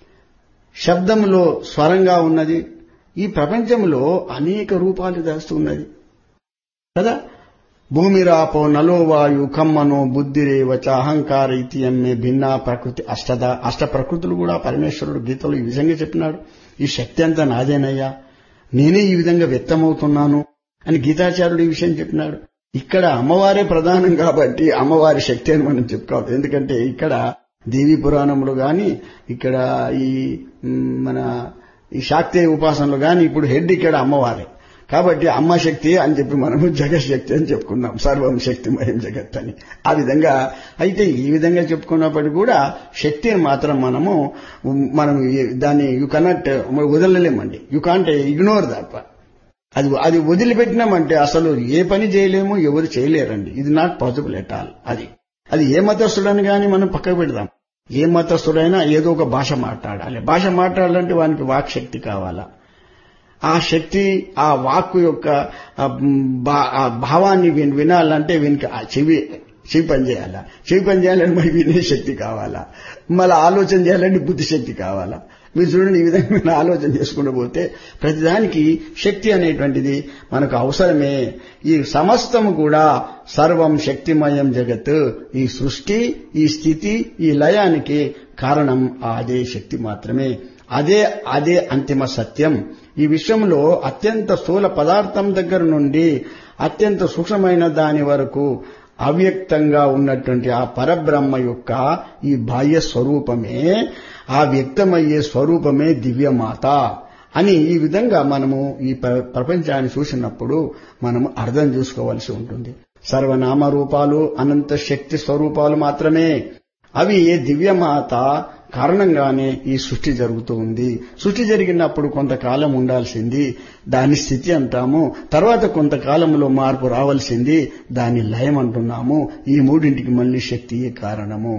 శబ్దంలో స్వరంగా ఉన్నది ఈ ప్రపంచంలో అనేక రూపాలు దాస్తూ ఉన్నది కదా భూమిరాపో నలోవాయు కమ్మనో బుద్ధిరేవచ అహంకార ఇతియమ్మే భిన్న ప్రకృతి అష్టద అష్ట ప్రకృతులు కూడా పరమేశ్వరుడు గీతలో ఈ విధంగా చెప్పినాడు ఈ శక్తి అంతా నాదేనయ్యా నేనే ఈ విధంగా వ్యక్తమవుతున్నాను అని గీతాచార్యుడు ఈ విషయం చెప్పినాడు ఇక్కడ అమ్మవారే ప్రధానం కాబట్టి అమ్మవారి శక్తి అని మనం చెప్పుకోవాలి ఎందుకంటే ఇక్కడ దేవి పురాణములు గాని ఇక్కడ ఈ మన ఈ శాక్తేయ ఉపాసనలు గాని ఇప్పుడు హెడ్ ఇక్కడ అమ్మవారే కాబట్టి అమ్మ శక్తి అని చెప్పి మనము జగశక్తి అని చెప్పుకున్నాం సర్వం శక్తిమయం జగత్ అని ఆ విధంగా అయితే ఈ విధంగా చెప్పుకున్నప్పటికీ కూడా శక్తిని మాత్రం మనము మనం దాన్ని యు కనట్ వదలలేమండి యు కాంట్ ఇగ్నోర్ దట్ అది అది వదిలిపెట్టినామంటే అసలు ఏ పని చేయలేము ఎవరు చేయలేరండి ఇది నాట్ పాసిబుల్ ఎట్ ఆల్ అది అది ఏ మతస్థుడని కానీ మనం పక్కకు పెడదాం ఏ మతస్థుడైనా ఏదో ఒక భాష మాట్లాడాలి భాష మాట్లాడాలంటే వానికి వాక్ శక్తి కావాలా ఆ శక్తి ఆ వాక్కు యొక్క భావాన్ని వినాలంటే వీనికి చెవి చెవి పని చేయాలా చెవి పని చేయాలంటే మరి వినే శక్తి కావాలా మళ్ళీ ఆలోచన చేయాలంటే బుద్ధి శక్తి కావాలా మీరు చూడండి ఈ విధంగా మీరు ఆలోచన చేసుకుంటూ పోతే ప్రతిదానికి శక్తి అనేటువంటిది మనకు అవసరమే ఈ సమస్తము కూడా సర్వం శక్తిమయం జగత్ ఈ సృష్టి ఈ స్థితి ఈ లయానికి కారణం అదే శక్తి మాత్రమే అదే అదే అంతిమ సత్యం ఈ విషయంలో అత్యంత స్థూల పదార్థం దగ్గర నుండి అత్యంత సూక్ష్మమైన దాని వరకు అవ్యక్తంగా ఉన్నటువంటి ఆ పరబ్రహ్మ యొక్క ఈ బాహ్య స్వరూపమే ఆ వ్యక్తమయ్యే స్వరూపమే దివ్యమాత అని ఈ విధంగా మనము ఈ ప్రపంచాన్ని చూసినప్పుడు మనము అర్థం చేసుకోవాల్సి ఉంటుంది సర్వనామ రూపాలు అనంత శక్తి స్వరూపాలు మాత్రమే అవి దివ్యమాత కారణంగానే ఈ సృష్టి జరుగుతూ ఉంది సృష్టి జరిగినప్పుడు కొంతకాలం ఉండాల్సింది దాని స్థితి అంటాము తర్వాత కొంతకాలంలో మార్పు రావాల్సింది దాన్ని లయం అంటున్నాము ఈ మూడింటికి మళ్ళీ శక్తియే కారణము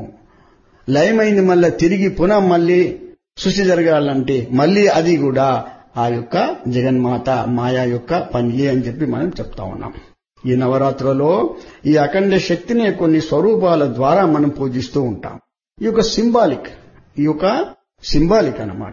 లయమైంది మళ్ళీ తిరిగి పునః మళ్ళీ సృష్టి జరగాలంటే మళ్ళీ అది కూడా ఆ యొక్క జగన్మాత మాయా యొక్క పనియే అని చెప్పి మనం చెప్తా ఉన్నాం ఈ నవరాత్రులలో ఈ అఖండ శక్తిని కొన్ని స్వరూపాల ద్వారా మనం పూజిస్తూ ఉంటాం ఈ యొక్క సింబాలిక్ ఈ యొక్క సింబాలిక్ అన్నమాట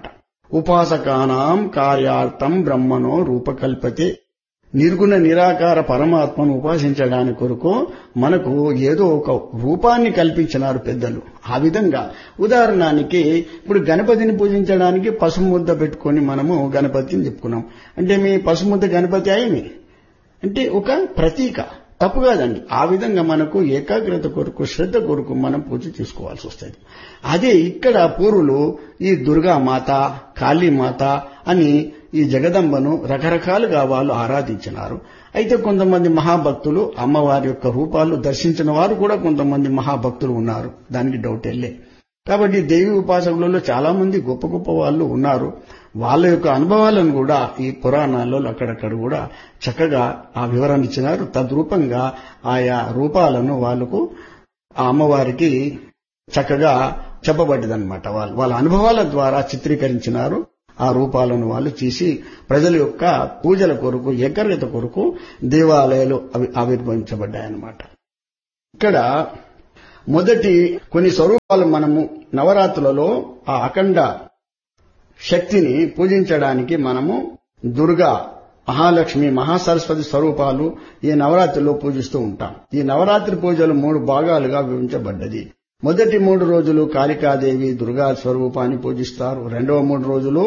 ఉపాసకానాం కార్యార్థం బ్రహ్మనో రూపకల్పతే నిర్గుణ నిరాకార పరమాత్మను ఉపాసించడానికి కొరకు మనకు ఏదో ఒక రూపాన్ని కల్పించినారు పెద్దలు ఆ విధంగా ఉదాహరణకి ఇప్పుడు గణపతిని పూజించడానికి పసుముద్ద పెట్టుకొని మనము గణపతిని చెప్పుకున్నాం అంటే మీ పసుముద్ద గణపతి అయింది అంటే ఒక ప్రతీక తప్పు కాదండి ఆ విధంగా మనకు ఏకాగ్రత కొరకు శ్రద్ధ కొరకు మనం పూజ చేసుకోవాల్సి వస్తుంది అదే ఇక్కడ పూర్వులు ఈ దుర్గామాత కాళీమాత అని ఈ జగదంబను రకరకాలుగా వాళ్ళు ఆరాధించినారు అయితే కొంతమంది మహాభక్తులు అమ్మవారి యొక్క రూపాలు దర్శించిన వారు కూడా కొంతమంది మహాభక్తులు ఉన్నారు దానికి డౌట్ వెళ్ళే కాబట్టి దేవి ఉపాసకులలో చాలా మంది గొప్ప గొప్ప వాళ్ళు ఉన్నారు వాళ్ళ యొక్క అనుభవాలను కూడా ఈ పురాణాల్లో అక్కడక్కడ కూడా చక్కగా ఆ వివరణ ఇచ్చినారు తద్రూపంగా ఆయా రూపాలను వాళ్లకు ఆ అమ్మవారికి చక్కగా చెప్పబడ్డదన్నమాట వాళ్ళు వాళ్ళ అనుభవాల ద్వారా చిత్రీకరించినారు ఆ రూపాలను వాళ్ళు తీసి ప్రజల యొక్క పూజల కొరకు ఏకర్యత కొరకు దేవాలయాలు అవి ఆవిర్భవించబడ్డాయన్నమాట ఇక్కడ మొదటి కొన్ని స్వరూపాలు మనము నవరాత్రులలో ఆ అఖండ శక్తిని పూజించడానికి మనము దుర్గా మహాలక్ష్మి మహాసరస్వతి స్వరూపాలు ఈ నవరాత్రిలో పూజిస్తూ ఉంటాం ఈ నవరాత్రి పూజలు మూడు భాగాలుగా విభజించబడ్డది మొదటి మూడు రోజులు కాళికాదేవి దుర్గా స్వరూపాన్ని పూజిస్తారు రెండవ మూడు రోజులు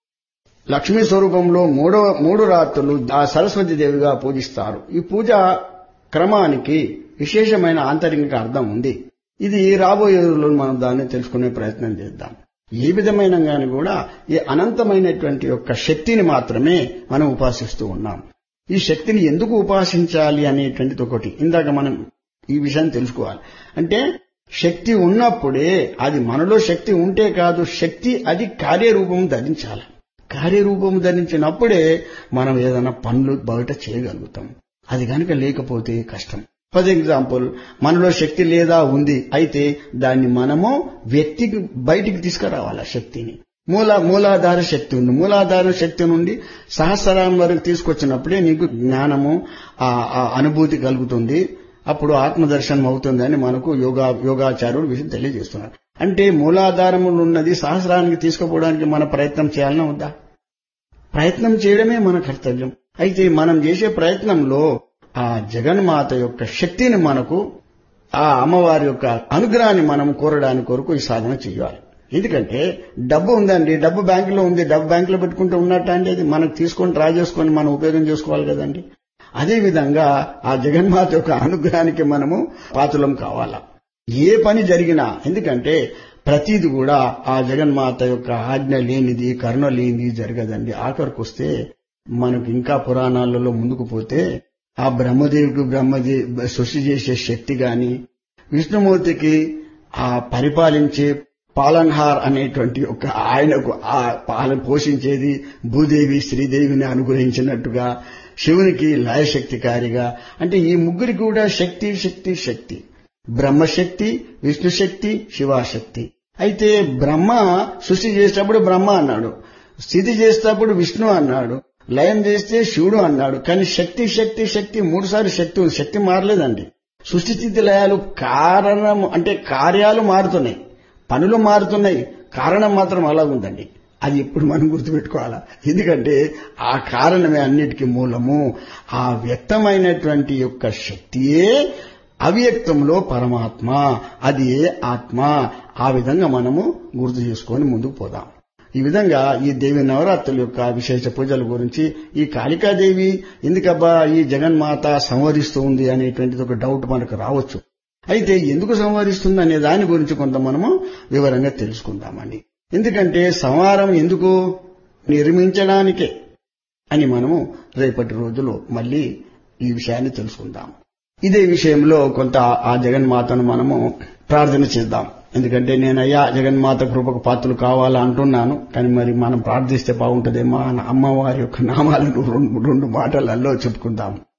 లక్ష్మీ స్వరూపంలో మూడవ మూడు రాత్రులు ఆ సరస్వతి దేవిగా పూజిస్తారు ఈ పూజ క్రమానికి విశేషమైన ఆంతరిక అర్థం ఉంది ఇది రాబోయే రోజుల్లో మనం దాన్ని తెలుసుకునే ప్రయత్నం చేద్దాం ఏ విధమైన గాని కూడా ఈ అనంతమైనటువంటి యొక్క శక్తిని మాత్రమే మనం ఉపాసిస్తూ ఉన్నాం ఈ శక్తిని ఎందుకు ఉపాసించాలి అనేటువంటిది ఒకటి ఇందాక మనం ఈ విషయాన్ని తెలుసుకోవాలి అంటే శక్తి ఉన్నప్పుడే అది మనలో శక్తి ఉంటే కాదు శక్తి అది కార్యరూపం ధరించాలి కార్యరూపం ధరించినప్పుడే మనం ఏదైనా పనులు బయట చేయగలుగుతాం అది కనుక లేకపోతే కష్టం ఫర్ ఎగ్జాంపుల్ మనలో శక్తి లేదా ఉంది అయితే దాన్ని మనము వ్యక్తికి బయటికి తీసుకురావాలి ఆ శక్తిని మూల మూలాధార శక్తి ఉంది మూలాధార శక్తి నుండి సహస్రాం వరకు తీసుకొచ్చినప్పుడే నీకు జ్ఞానము ఆ అనుభూతి కలుగుతుంది అప్పుడు ఆత్మదర్శనం అవుతుందని మనకు యోగా యోగాచార్యుడు విషయం తెలియజేస్తున్నారు అంటే మూలాధారములు ఉన్నది సహస్రానికి తీసుకుపోవడానికి మన ప్రయత్నం చేయాలన్నా వద్దా ప్రయత్నం చేయడమే మన కర్తవ్యం అయితే మనం చేసే ప్రయత్నంలో ఆ జగన్మాత యొక్క శక్తిని మనకు ఆ అమ్మవారి యొక్క అనుగ్రహాన్ని మనం కోరడానికి కొరకు ఈ సాధన చేయాలి ఎందుకంటే డబ్బు ఉందండి డబ్బు బ్యాంకులో ఉంది డబ్బు బ్యాంకులో పెట్టుకుంటూ ఉన్నట్ట అండి అది మనకు తీసుకొని డ్రా చేసుకొని మనం ఉపయోగం చేసుకోవాలి కదండి అదేవిధంగా ఆ జగన్మాత యొక్క అనుగ్రహానికి మనము పాతులం కావాలా ఏ పని జరిగినా ఎందుకంటే ప్రతిది కూడా ఆ జగన్మాత యొక్క ఆజ్ఞ లేనిది కరుణ లేనిది జరగదండి ఆఖరికి వస్తే మనకు ఇంకా పురాణాలలో ముందుకు పోతే ఆ బ్రహ్మదేవికి బ్రహ్మదే సృష్టి చేసే శక్తి గాని విష్ణుమూర్తికి ఆ పరిపాలించే పాలన్హార్ అనేటువంటి ఒక ఆయనకు ఆ పాలన పోషించేది భూదేవి శ్రీదేవిని అనుగ్రహించినట్టుగా శివునికి లయశక్తికారిగా అంటే ఈ ముగ్గురికి కూడా శక్తి శక్తి శక్తి బ్రహ్మశక్తి విష్ణుశక్తి శివాశక్తి అయితే బ్రహ్మ సృష్టి చేసేటప్పుడు బ్రహ్మ అన్నాడు స్థితి చేసేటప్పుడు విష్ణు అన్నాడు లయం చేస్తే శివుడు అన్నాడు కానీ శక్తి శక్తి శక్తి మూడుసార్లు శక్తి ఉంది శక్తి మారలేదండి సృష్టి స్థితి లయాలు కారణం అంటే కార్యాలు మారుతున్నాయి పనులు మారుతున్నాయి కారణం మాత్రం అలా ఉందండి అది ఎప్పుడు మనం గుర్తుపెట్టుకోవాలా ఎందుకంటే ఆ కారణమే అన్నిటికీ మూలము ఆ వ్యక్తమైనటువంటి యొక్క శక్తియే అవ్యక్తంలో పరమాత్మ అది ఆత్మ ఆ విధంగా మనము గుర్తు చేసుకొని ముందుకు పోదాం ఈ విధంగా ఈ దేవి నవరాత్రుల యొక్క విశేష పూజల గురించి ఈ కాళికాదేవి ఎందుకబ్బా ఈ జగన్మాత సంవరిస్తూ ఉంది అనేటువంటిది ఒక డౌట్ మనకు రావచ్చు అయితే ఎందుకు సంవరిస్తుంది అనే దాని గురించి కొంత మనము వివరంగా తెలుసుకుందామండి ఎందుకంటే సంహారం ఎందుకు నిర్మించడానికే అని మనము రేపటి రోజులో మళ్ళీ ఈ విషయాన్ని తెలుసుకుందాం ఇదే విషయంలో కొంత ఆ జగన్మాతను మనము ప్రార్థన చేద్దాం ఎందుకంటే నేనయ్యా జగన్మాత కృపకు పాత్రలు కావాలా అంటున్నాను కానీ మరి మనం ప్రార్థిస్తే బాగుంటుందేమో అమ్మవారి యొక్క నామాలను రెండు రెండు మాటలలో చెప్పుకుందాం